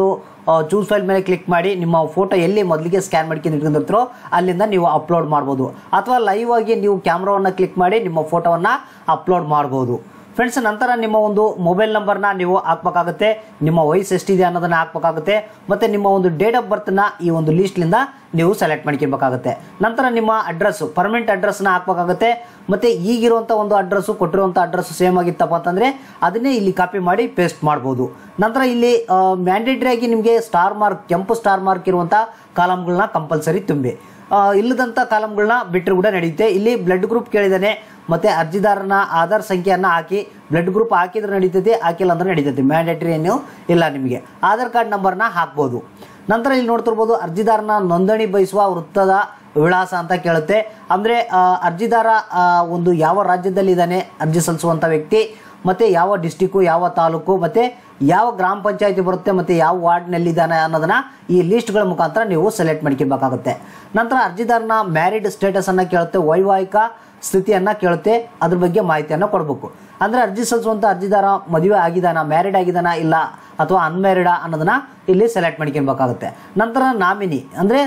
ಚೂಸ್ ಫೈಲ್ ಮೇಲೆ ಕ್ಲಿಕ್ ಮಾಡಿ ನಿಮ್ಮ ಫೋಟೋ ಎಲ್ಲಿ ಮೊದಲಿಗೆ ಸ್ಕ್ಯಾನ್ ಮಾಡ್ಕೊಂಡು ಇಟ್ಕೊಂಡಿರ್ತೀರೋ ಅಲ್ಲಿಂದ ನೀವು ಅಪ್ಲೋಡ್ ಮಾಡ್ಬೋದು ಅಥವಾ ಲೈವ್ ಆಗಿ ನೀವು ಕ್ಯಾಮ್ರಾವನ್ನು ಕ್ಲಿಕ್ ಮಾಡಿ ನಿಮ್ಮ ಫೋಟೋವನ್ನು ಅಪ್ಲೋಡ್ ಮಾಡ್ಬೋದು ಫ್ರೆಂಡ್ಸ್ ನಂತರ ನಿಮ್ಮ ಒಂದು ಮೊಬೈಲ್ ನಂಬರ್ನ ನೀವು ಹಾಕ್ಬೇಕಾಗುತ್ತೆ ನಿಮ್ಮ ವಯಸ್ಸು ಎಷ್ಟಿದೆ ಅನ್ನೋದನ್ನ ಹಾಕ್ಬೇಕಾಗುತ್ತೆ ಮತ್ತು ನಿಮ್ಮ ಒಂದು ಡೇಟ್ ಆಫ್ ಬರ್ತ್ನ ಈ ಒಂದು ಲೀಸ್ಟ್ಲಿಂದ ನೀವು ಸೆಲೆಕ್ಟ್ ಮಾಡ್ಕೊಬೇಕಾಗುತ್ತೆ ನಂತರ ನಿಮ್ಮ ಅಡ್ರೆಸ್ಸು ಪರ್ಮನೆಂಟ್ ಅಡ್ರೆಸ್ನ ಹಾಕ್ಬೇಕಾಗುತ್ತೆ ಮತ್ತು ಈಗಿರುವಂಥ ಒಂದು ಅಡ್ರೆಸ್ಸು ಕೊಟ್ಟಿರುವಂಥ ಅಡ್ರೆಸ್ಸು ಸೇಮ್ ಆಗಿತ್ತಪ್ಪ ಅಂತಂದರೆ ಅದನ್ನೇ ಇಲ್ಲಿ ಕಾಪಿ ಮಾಡಿ ಪೇಸ್ಟ್ ಮಾಡ್ಬೋದು ನಂತರ ಇಲ್ಲಿ ಮ್ಯಾಂಡೇಟ್ರಿ ಆಗಿ ನಿಮಗೆ ಸ್ಟಾರ್ ಮಾರ್ಕ್ ಕೆಂಪು ಸ್ಟಾರ್ ಮಾರ್ಕ್ ಇರುವಂಥ ಕಾಲಮ್ಗಳನ್ನ ಕಂಪಲ್ಸರಿ ತುಂಬಿ ಆ, ಇಲ್ಲದಂಥ ಕಾಲಮ್ಗಳನ್ನ ಬಿಟ್ಟರು ಕೂಡ ನಡೆಯುತ್ತೆ ಇಲ್ಲಿ ಬ್ಲಡ್ ಗ್ರೂಪ್ ಕೇಳಿದ್ದಾನೆ ಮತ್ತು ಅರ್ಜಿದಾರನ ಆಧಾರ್ ಸಂಖ್ಯೆಯನ್ನು ಹಾಕಿ ಬ್ಲಡ್ ಗ್ರೂಪ್ ಹಾಕಿದ್ರೆ ನಡೀತೈತೆ ಹಾಕಿಲ್ಲ ಅಂದ್ರೆ ನಡೀತೈತೆ ಮ್ಯಾಂಡೇಟ್ರಿ ಏನು ಇಲ್ಲ ನಿಮಗೆ ಆಧಾರ್ ಕಾರ್ಡ್ ನಂಬರ್ನ ಹಾಕ್ಬೋದು ನಂತರ ಇಲ್ಲಿ ನೋಡ್ತಿರ್ಬೋದು ಅರ್ಜಿದಾರನ ನೋಂದಣಿ ಬಯಸುವ ವೃತ್ತದ ವಿಳಾಸ ಅಂತ ಕೇಳುತ್ತೆ ಅಂದರೆ ಅರ್ಜಿದಾರ ಆ, ಒಂದು ಯಾವ ರಾಜ್ಯದಲ್ಲಿ ಇದ್ದಾನೆ ಅರ್ಜಿ ಸಲ್ಲಿಸುವಂಥ ವ್ಯಕ್ತಿ ಮತ್ತು ಯಾವ ಡಿಸ್ಟಿಕ್ಕು ಯಾವ ತಾಲೂಕು ಮತ್ತು ಯಾವ ಗ್ರಾಮ ಪಂಚಾಯತಿ ಬರುತ್ತೆ ಮತ್ತು ಯಾವ ವಾರ್ಡ್ನಲ್ಲಿದ್ದಾನೆ ಅನ್ನೋದನ್ನ ಈ ಲಿಸ್ಟ್ಗಳ ಮುಖಾಂತರ ನೀವು ಸೆಲೆಕ್ಟ್ ಮಾಡ್ಕೊಬೇಕಾಗುತ್ತೆ ನಂತರ ಅರ್ಜಿದಾರನ ಮ್ಯಾರಿಡ್ ಸ್ಟೇಟಸನ್ನು ಕೇಳುತ್ತೆ ವೈವಾಹಿಕ ಸ್ಥಿತಿಯನ್ನು ಕೇಳುತ್ತೆ ಅದ್ರ ಬಗ್ಗೆ ಮಾಹಿತಿಯನ್ನು ಕೊಡಬೇಕು ಅಂದರೆ ಅರ್ಜಿ ಸಲ್ಲಿಸುವಂಥ ಅರ್ಜಿದಾರ ಮದುವೆ ಆಗಿದಾನ ಮ್ಯಾರಿಡ್ ಆಗಿದಾನ ಇಲ್ಲ ಅಥವಾ ಅನ್ಮ್ಯಾರಿಡಾ ಅನ್ನೋದನ್ನ ಇಲ್ಲಿ ಸೆಲೆಕ್ಟ್ ಮಾಡ್ಕೊಬೇಕಾಗುತ್ತೆ ನಂತರ ನಾಮಿನಿ ಅಂದರೆ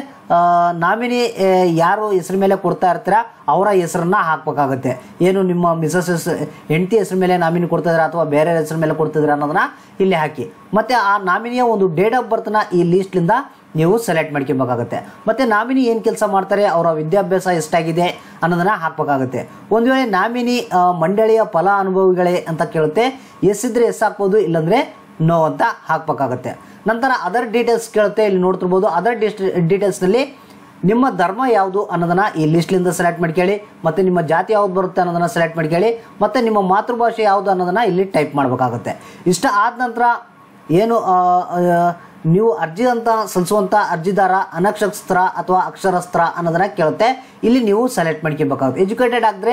ನಾಮಿನಿ ಯಾರು ಹೆಸರು ಮೇಲೆ ಕೊಡ್ತಾ ಇರ್ತೀರ ಅವರ ಹೆಸರನ್ನ ಹಾಕ್ಬೇಕಾಗುತ್ತೆ ಏನು ನಿಮ್ಮ ಮಿಸಸ್ ಹೆಸ್ ಹೆಂಡತಿ ಹೆಸರು ಮೇಲೆ ನಾಮಿನಿ ಕೊಡ್ತಿದ್ರ ಅಥವಾ ಬೇರೆ ಹೆಸರು ಮೇಲೆ ಕೊಡ್ತಿದ್ರ ಅನ್ನೋದನ್ನ ಇಲ್ಲಿ ಹಾಕಿ ಮತ್ತು ಆ ನಾಮಿನಿಯ ಒಂದು ಡೇಟ್ ಆಫ್ ಬರ್ತ್ನ ಈ ಲೀಸ್ಟ್ಲಿಂದ ನೀವು ಸೆಲೆಕ್ಟ್ ಮಾಡ್ಕೊಬೇಕಾಗುತ್ತೆ ಮತ್ತು ನಾಮಿನಿ ಏನು ಕೆಲಸ ಮಾಡ್ತಾರೆ ಅವರ ವಿದ್ಯಾಭ್ಯಾಸ ಎಷ್ಟಾಗಿದೆ ಅನ್ನೋದನ್ನ ಹಾಕಬೇಕಾಗುತ್ತೆ ಒಂದು ವೇಳೆ ನಾಮಿನಿ ಆ, ಮಂಡಳಿಯ ಫಲ ಅನುಭವಿಗಳೇ ಅಂತ ಕೇಳುತ್ತೆ ಎಸ್ ಇದ್ರೆ ಎಸ್ ಹಾಕ್ಬೋದು ಇಲ್ಲಾಂದರೆ ನೋ ಅಂತ ಹಾಕಬೇಕಾಗುತ್ತೆ ನಂತರ ಅದರ್ ಡೀಟೇಲ್ಸ್ ಕೇಳುತ್ತೆ ಇಲ್ಲಿ ನೋಡ್ತಿರ್ಬೋದು ಅದರ್ ಡೀಟೇಲ್ಸ್ನಲ್ಲಿ ನಿಮ್ಮ ಧರ್ಮ ಯಾವುದು ಅನ್ನೋದನ್ನ ಈ ಲಿಸ್ಟ್ಲಿಂದ ಸೆಲೆಕ್ಟ್ ಮಾಡ್ಕೊಳ್ಳಿ ಮತ್ತು ನಿಮ್ಮ ಜಾತಿ ಯಾವ್ದು ಬರುತ್ತೆ ಅನ್ನೋದನ್ನ ಸೆಲೆಕ್ಟ್ ಮಾಡ್ಕೊಳ್ಳಿ ಮತ್ತು ನಿಮ್ಮ ಮಾತೃಭಾಷೆ ಯಾವುದು ಅನ್ನೋದನ್ನ ಇಲ್ಲಿ ಟೈಪ್ ಮಾಡಬೇಕಾಗುತ್ತೆ ಇಷ್ಟ ಆದ ನಂತರ ಏನು ಆ, ಆ, ನೀವು ಅರ್ಜಿ ಅಂತ ಸಲ್ಲಿಸುವಂಥ ಅರ್ಜಿದಾರ ಅನಕ್ಷರಸ್ತ್ರ ಅಥವಾ ಅಕ್ಷರಸ್ತ್ರ ಅನ್ನೋದನ್ನ ಕೇಳುತ್ತೆ ಇಲ್ಲಿ ನೀವು ಸೆಲೆಕ್ಟ್ ಮಾಡ್ಕೊಬೇಕಾಗುತ್ತೆ ಎಜುಕೇಟೆಡ್ ಆಗಿದ್ರೆ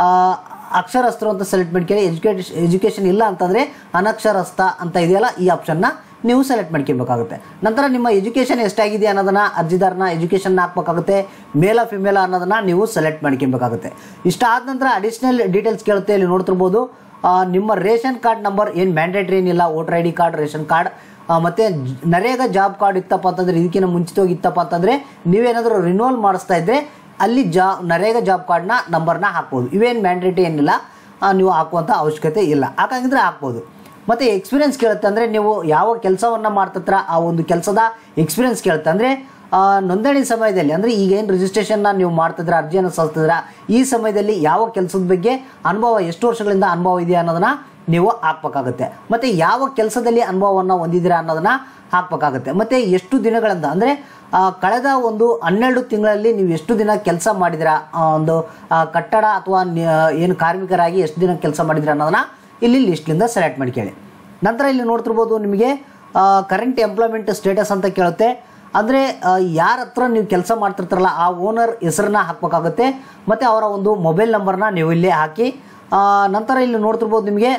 ಅಕ್ಷರಸ್ಥರು ಅಂತ ಸೆಲೆಕ್ಟ್ ಮಾಡ್ಕೊಳ್ಳಿ ಎಜುಕೇಟ್ ಎಜುಕೇಷನ್ ಇಲ್ಲ ಅಂತಂದರೆ ಅನಕ್ಷರಸ್ಥ ಅಂತ ಇದೆಯಲ್ಲ ಈ ಆಪ್ಷನ್ನ ನೀವು ಸೆಲೆಕ್ಟ್ ಮಾಡ್ಕೊಬೇಕಾಗುತ್ತೆ ನಂತರ ನಿಮ್ಮ ಎಜುಕೇಷನ್ ಎಷ್ಟಾಗಿದೆ ಅನ್ನೋದನ್ನ ಅರ್ಜಿದಾರನ ಎಜುಕೇಷನ್ ಹಾಕ್ಬೇಕಾಗುತ್ತೆ ಮೇಲ ಫಿಮೇಲ ಅನ್ನೋದನ್ನ ನೀವು ಸೆಲೆಕ್ಟ್ ಮಾಡ್ಕೊಬೇಕಾಗುತ್ತೆ ಇಷ್ಟ ಆದ ನಂತರ ಅಡಿಷ್ನಲ್ ಡೀಟೇಲ್ಸ್ ಕೇಳುತ್ತೆ ಇಲ್ಲಿ ನೋಡ್ತಿರ್ಬೋದು ಆ, ನಿಮ್ಮ ರೇಷನ್ ಕಾರ್ಡ್ ನಂಬರ್ ಏನು ಮ್ಯಾಂಡೇಟ್ರಿ ಏನಿಲ್ಲ voter I D card ration card ಮತ್ತು ನರೇಗಾ ಜಾಬ್ ಕಾರ್ಡ್ ಇತ್ತಪ್ಪ ಅಂತಂದರೆ ಇದಕ್ಕಿಂತ ಮುಂಚಿತವಾಗಿ ಇತ್ತಪ್ಪ ಅಂತಂದರೆ ನೀವೇನಾದರೂ ರಿನ್ಯೂವಲ್ ಮಾಡಿಸ್ತಾ ಇದ್ದರೆ ಅಲ್ಲಿ ಜಾ ನರೇಗಾ ಜಾಬ್ ಕಾರ್ಡ್ನ ನಂಬರ್ನ ಹಾಕ್ಬೋದು ಇವೇನು ಮ್ಯಾಂಡೇಟ್ರಿ ಏನಿಲ್ಲ ಆ, ನೀವು ಹಾಕುವಂಥ ಅವಶ್ಯಕತೆ ಇಲ್ಲ ಹಾಕಂಗಿದ್ರೆ ಹಾಕ್ಬೋದು ಮತ್ತು ಎಕ್ಸ್ಪೀರಿಯನ್ಸ್ ಕೇಳುತ್ತೆ ಅಂದರೆ ನೀವು ಯಾವ ಕೆಲಸವನ್ನು ಮಾಡ್ತಿದ್ರ ಆ ಒಂದು ಕೆಲಸದ ಎಕ್ಸ್ಪೀರಿಯನ್ಸ್ ಕೇಳುತ್ತೆ ಅಂದರೆ ನೋಂದಣಿ ಸಮಯದಲ್ಲಿ ಅಂದರೆ ಈಗ ಏನು ರಿಜಿಸ್ಟ್ರೇಷನ್ನ ನೀವು ಮಾಡ್ತಿದ್ರ ಅರ್ಜಿಯನ್ನು ಸಲ್ಲಿಸ್ತಿದ್ರ ಈ ಸಮಯದಲ್ಲಿ ಯಾವ ಕೆಲಸದ ಬಗ್ಗೆ ಅನುಭವ ಎಷ್ಟು ವರ್ಷಗಳಿಂದ ಅನುಭವ ಇದೆ ಅನ್ನೋದನ್ನ ನೀವು ಹಾಕ್ಬೇಕಾಗುತ್ತೆ ಮತ್ತು ಯಾವ ಕೆಲಸದಲ್ಲಿ ಅನುಭವವನ್ನು ಹೊಂದಿದ್ದೀರಾ ಅನ್ನೋದನ್ನ ಹಾಕ್ಬೇಕಾಗುತ್ತೆ ಮತ್ತು ಎಷ್ಟು ದಿನಗಳಿಂದ ಅಂದರೆ ಕಳೆದ ಒಂದು ಹನ್ನೆರಡು ತಿಂಗಳಲ್ಲಿ ನೀವು ಎಷ್ಟು ದಿನ ಕೆಲಸ ಮಾಡಿದಿರಾ ಆ, ಒಂದು ಆ, ಕಟ್ಟಡ ಅಥವಾ ನಿ- ಏನು ಕಾರ್ಮಿಕರಾಗಿ ಎಷ್ಟು ದಿನ ಕೆಲಸ ಮಾಡಿದಿರಾ ಅನ್ನೋದನ್ನ ಇಲ್ಲಿ ಲಿಸ್ಟ್ಲಿಂದ ಸೆಲೆಕ್ಟ್ ಮಾಡ್ಕೊಳ್ಳಿ ನಂತರ ಇಲ್ಲಿ ನೋಡ್ತಿರ್ಬೋದು ನಿಮಗೆ ಕರೆಂಟ್ ಎಂಪ್ಲಾಯ್ಮೆಂಟ್ ಸ್ಟೇಟಸ್ ಅಂತ ಕೇಳುತ್ತೆ ಅಂದರೆ ಯಾರ ಹತ್ರ ನೀವು ಕೆಲಸ ಮಾಡ್ತಿರ್ತಾರಲ್ಲ ಆ ಓನರ್ ಹೆಸರನ್ನ ಹಾಕಬೇಕಾಗುತ್ತೆ ಮತ್ತು ಅವರ ಒಂದು ಮೊಬೈಲ್ ನಂಬರ್ನ ನೀವು ಇಲ್ಲಿ ಹಾಕಿ ಆ, ನಂತರ ಇಲ್ಲಿ ನೋಡ್ತಿರ್ಬೋದು ನಿಮಗೆ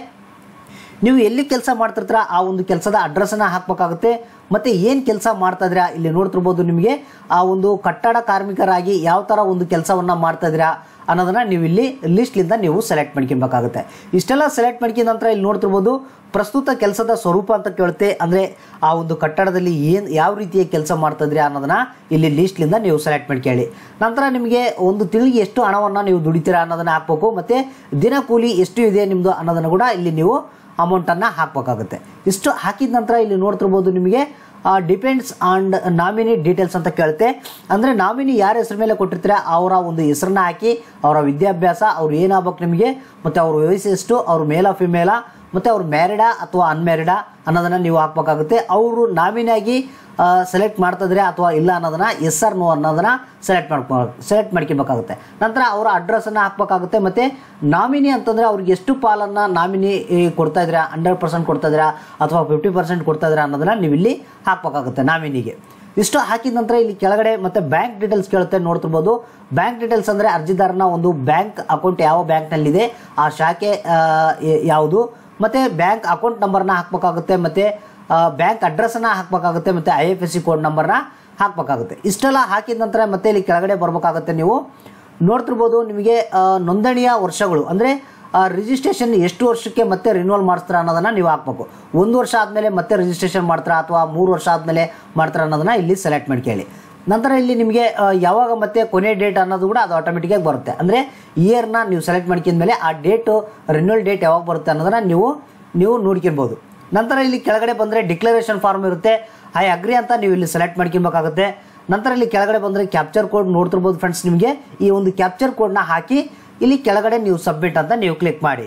ನೀವು ಎಲ್ಲಿ ಕೆಲಸ ಮಾಡ್ತಿರ್ತೀರ ಆ ಒಂದು ಕೆಲಸದ ಅಡ್ರೆಸ್ಸನ್ನು ಹಾಕಬೇಕಾಗುತ್ತೆ ಮತ್ತು ಏನು ಕೆಲಸ ಮಾಡ್ತಾ ಇದ್ದೀರಾ ಇಲ್ಲಿ ನೋಡ್ತಿರ್ಬೋದು ನಿಮಗೆ ಆ ಒಂದು ಕಟ್ಟಡ ಕಾರ್ಮಿಕರಾಗಿ ಯಾವ ಥರ ಒಂದು ಕೆಲಸವನ್ನು ಮಾಡ್ತಾ ಇದ್ದೀರಾ ಅನ್ನೋದನ್ನು ನೀವು ಇಲ್ಲಿ ಲಿಸ್ಟ್ಲಿಂದ ನೀವು ಸೆಲೆಕ್ಟ್ ಮಾಡ್ಕೊಬೇಕಾಗುತ್ತೆ ಇಷ್ಟೆಲ್ಲ ಸೆಲೆಕ್ಟ್ ಮಾಡ್ಕೊಂಡ ನಂತರ ಇಲ್ಲಿ ನೋಡ್ತಿರ್ಬೋದು ಪ್ರಸ್ತುತ ಕೆಲಸದ ಸ್ವರೂಪ ಅಂತ ಕೇಳುತ್ತೆ ಅಂದರೆ ಆ ಒಂದು ಕಟ್ಟಡದಲ್ಲಿ ಏನು ಯಾವ ರೀತಿಯ ಕೆಲಸ ಮಾಡ್ತಾ ಇದ್ದೀರಾ ಅನ್ನೋದನ್ನ ಇಲ್ಲಿ ಲಿಸ್ಟ್ಲಿಂದ ನೀವು ಸೆಲೆಕ್ಟ್ ಮಾಡ್ಕೊಳ್ಳಿ ನಂತರ ನಿಮಗೆ ಒಂದು ತಿಂಗಳಿಗೆ ಎಷ್ಟು ಹಣವನ್ನು ನೀವು ದುಡಿತೀರಾ ಅನ್ನೋದನ್ನು ಹಾಕಬೇಕು ಮತ್ತು ದಿನ ಕೂಲಿ ಎಷ್ಟು ಇದೆ ನಿಮ್ಮದು ಅನ್ನೋದನ್ನು ಕೂಡ ಇಲ್ಲಿ ನೀವು ಅಮೌಂಟನ್ನು ಹಾಕಬೇಕಾಗುತ್ತೆ ಇಷ್ಟು ಹಾಕಿದ ನಂತರ ಇಲ್ಲಿ ನೋಡ್ತಿರ್ಬೋದು ನಿಮಗೆ ಡಿಪೆಂಡ್ಸ್ ಆನ್ ನಾಮಿನಿ ಡೀಟೇಲ್ಸ್ ಅಂತ ಕೇಳುತ್ತೆ ಅಂದರೆ ನಾಮಿನಿ ಯಾರ ಹೆಸರು ಮೇಲೆ ಕೊಟ್ಟಿರ್ತೀರ ಅವರ ಒಂದು ಹೆಸರನ್ನ ಹಾಕಿ ಅವರ ವಿದ್ಯಾಭ್ಯಾಸ ಅವ್ರು ಏನಾಗಬೇಕು ನಿಮಗೆ ಮತ್ತು ಅವ್ರ ವಯಸ್ಸು ಎಷ್ಟು ಅವ್ರ ಮೇಲ ಫಿಮೇಲ ಮತ್ತು ಅವ್ರು ಮ್ಯಾರಿಡಾ ಅಥವಾ ಅನ್ಮ್ಯಾರಿಡಾ ಅನ್ನೋದನ್ನು ನೀವು ಹಾಕಬೇಕಾಗುತ್ತೆ ಅವರು ನಾಮಿನಿಯಾಗಿ ಸೆಲೆಕ್ಟ್ ಮಾಡ್ತಿದ್ರೆ ಅಥವಾ ಇಲ್ಲ ಅನ್ನೋದನ್ನ ಎಸ್ ಆರ್ ನೋ ಅನ್ನೋದನ್ನ ಸೆಲೆಕ್ಟ್ ಮಾಡ್ಕೊ ಸೆಲೆಕ್ಟ್ ಮಾಡ್ಕೊಬೇಕಾಗುತ್ತೆ ನಂತರ ಅವರ ಅಡ್ರೆಸ್ಸನ್ನು ಹಾಕಬೇಕಾಗುತ್ತೆ ಮತ್ತು ನಾಮಿನಿ ಅಂತಂದರೆ ಅವ್ರಿಗೆ ಎಷ್ಟು ಪಾಲನ್ನು ನಾಮಿನಿ ಕೊಡ್ತಾ ಇದ್ದೀರಾ ಹಂಡ್ರೆಡ್ ಪರ್ಸೆಂಟ್ ಕೊಡ್ತಾ ಇದ್ದೀರಾ ಅಥವಾ ಫಿಫ್ಟಿ ಪರ್ಸೆಂಟ್ ಕೊಡ್ತಾ ಇದ್ದೀರಾ ಅನ್ನೋದನ್ನ ನೀವು ಇಲ್ಲಿ ಹಾಕಬೇಕಾಗುತ್ತೆ ನಾಮಿನಿಗೆ ಇಷ್ಟು ಹಾಕಿದ ನಂತರ ಇಲ್ಲಿ ಕೆಳಗಡೆ ಮತ್ತೆ ಬ್ಯಾಂಕ್ ಡೀಟೇಲ್ಸ್ ಕೇಳುತ್ತೆ ನೋಡ್ತಿರ್ಬೋದು ಬ್ಯಾಂಕ್ ಡೀಟೇಲ್ಸ್ ಅಂದರೆ ಅರ್ಜಿದಾರನ ಒಂದು ಬ್ಯಾಂಕ್ ಅಕೌಂಟ್ ಯಾವ ಬ್ಯಾಂಕ್ನಲ್ಲಿದೆ ಆ ಶಾಖೆ ಆ, ಯ- ಯಾವುದು ಮತ್ತು ಬ್ಯಾಂಕ್ ಅಕೌಂಟ್ ನಂಬರ್ನ ಹಾಕಬೇಕಾಗುತ್ತೆ ಮತ್ತು ಬ್ಯಾಂಕ್ ಅಡ್ರೆಸ್ಸನ್ನು ಹಾಕಬೇಕಾಗುತ್ತೆ ಮತ್ತು I F S C code ನಂಬರ್ನ ಹಾಕಬೇಕಾಗುತ್ತೆ ಇಷ್ಟೆಲ್ಲ ಹಾಕಿದ ನಂತರ ಮತ್ತೆ ಇಲ್ಲಿ ಕೆಳಗಡೆ ಬರಬೇಕಾಗುತ್ತೆ ನೀವು ನೋಡ್ತಿರ್ಬೋದು ನಿಮಗೆ ಆ, ನೋಂದಣಿಯ ವರ್ಷಗಳು ಅಂದರೆ ರಿಜಿಸ್ಟ್ರೇಷನ್ ಎಷ್ಟು ವರ್ಷಕ್ಕೆ ಮತ್ತೆ ರಿನ್ಯೂವಲ್ ಮಾಡಿಸ್ತಾರ ಅನ್ನೋದನ್ನ ನೀವು ಹಾಕ್ಬೇಕು ಒಂದು ವರ್ಷ ಆದಮೇಲೆ ಮತ್ತೆ ರಿಜಿಸ್ಟ್ರೇಷನ್ ಮಾಡ್ತಾರಾ ಅಥವಾ ಮೂರು ವರ್ಷ ಆದಮೇಲೆ ಮಾಡ್ತಾರ ಅನ್ನೋದನ್ನ ಇಲ್ಲಿ ಸೆಲೆಕ್ಟ್ ಮಾಡ್ಕೊಳ್ಳಿ ನಂತರ ಇಲ್ಲಿ ನಿಮಗೆ ಆ, ಯಾವಾಗ ಮತ್ತೆ ಕೊನೆ ಡೇಟ್ ಅನ್ನೋದು ಕೂಡ ಅದು ಆಟೋಮೆಟಿಕ್ಕಾಗಿ ಬರುತ್ತೆ ಅಂದರೆ ಇಯರ್ನ ನೀವು ಸೆಲೆಕ್ಟ್ ಮಾಡ್ಕೊಂಡ್ಮೇಲೆ ಆ ಡೇಟು ರಿನ್ಯೂವಲ್ ಡೇಟ್ ಯಾವಾಗ ಬರುತ್ತೆ ಅನ್ನೋದನ್ನ ನೀವು ನೀವು ನೋಡ್ಕೊಳ್ಬೋದು ನಂತರ ಇಲ್ಲಿ ಕೆಳಗಡೆ ಬಂದರೆ ಡಿಕ್ಲರೇಷನ್ ಫಾರ್ಮ್ ಇರುತ್ತೆ ಐ ಅಗ್ರಿ ಅಂತ ನೀವು ಇಲ್ಲಿ ಸೆಲೆಕ್ಟ್ ಮಾಡ್ಕೊಬೇಕಾಗುತ್ತೆ ನಂತರ ಇಲ್ಲಿ ಕೆಳಗಡೆ ಬಂದರೆ ಕ್ಯಾಪ್ಚರ್ ಕೋಡ್ ನೋಡ್ತಿರ್ಬೋದು ಫ್ರೆಂಡ್ಸ್ ನಿಮಗೆ ಈ ಒಂದು ಕ್ಯಾಪ್ಚರ್ ಕೋಡ್ನ ಹಾಕಿ ಇಲ್ಲಿ ಕೆಳಗಡೆ ನೀವು ಸಬ್ಮಿಟ್ ಅಂತ ನೀವು ಕ್ಲಿಕ್ ಮಾಡಿ